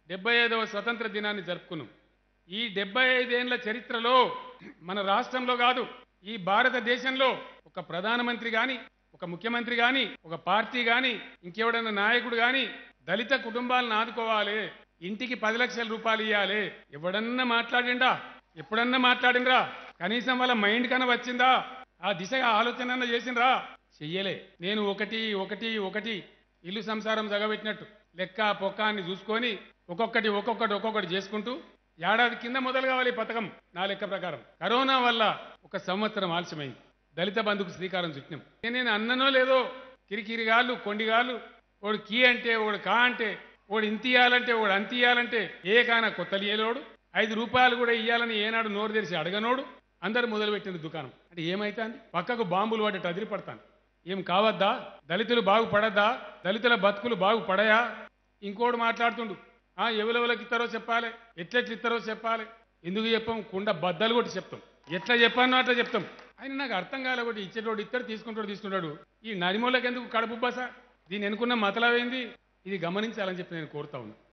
డెబ్బై ఐదవ స్వతంత్ర దినాన్ని జరుపుకున్నాం ఈ డెబ్బై ఐదేళ్ల చరిత్రలో మన రాష్ట్రంలో కాదు ఈ భారతదేశంలో ఒక ప్రధానమంత్రి గాని ఒక ముఖ్యమంత్రి గాని ఒక పార్టీ గాని ఇంకెవడన్నా నాయకుడు గాని దళిత కుటుంబాలను ఆదుకోవాలి ఇంటికి పది లక్షల రూపాయలు ఇవ్వాలి ఎవడన్నా మాట్లాడిండా ఎప్పుడన్నా మాట్లాడిండ్రా కనీసం వాళ్ళ మైండ్ కన్నా వచ్చిందా ఆ దిశగా ఆలోచన అన్నా చేసిండ్రా చెయ్యలే నేను ఒకటి ఒకటి ఒకటి ఇల్లు సంసారం జగబెట్టినట్టు లెక్క పొక్క అని చూసుకొని ఒక్కొక్కటి ఒక్కొక్కటి ఒక్కొక్కటి చేసుకుంటూ ఏడాది కింద మొదలు కావాలి ఈ పథకం నా లెక్క ప్రకారం కరోనా వల్ల ఒక సంవత్సరం ఆలస్యమైంది దళిత బంధుకు శ్రీకారం చుట్టినాం నేను అన్ననో లేదో కిరికిరిగాళ్ళు కొండిగాళ్ళు ఓడు కీ అంటే ఓడు కా అంటే ఓడు ఇంత ఇయ్యాలంటే ఓడు అంత ఇయ్యాలంటే ఏ కాన కొత్త లేలోడు ఐదు రూపాయలు కూడా ఇయ్యాలని ఏనాడు నోరు తెరిచి అడగనోడు అందరు మొదలుపెట్టిన దుకాణం అంటే ఏమైతుంది పక్కకు బాంబులు పడ్డట్టు అదిరి పడతాను ఏం కావద్దా దళితులు బాగుపడద్దా దళితుల బతుకులు బాగుపడయా ఇంకోడు మాట్లాడుతుండు ఆ ఎవరెవరికి ఇస్తారో చెప్పాలి ఎట్లెట్లు ఇస్తారో చెప్పాలి ఎందుకు చెప్పాం కుండ బద్దలు కొట్టి చెప్తాం ఎట్లా చెప్పానో అట్లా చెప్తాం ఆయన నాకు అర్థం కాలే ఒకటి ఇచ్చేటోడు ఇస్తాడు తీసుకుంటాడు తీసుకుంటాడు ఈ నరిమూలకి ఎందుకు కడుపు బస దీన్ని ఎన్నుకున్న మతలవేంది ఇది గమనించాలని చెప్పి నేను కోరుతా ఉన్నా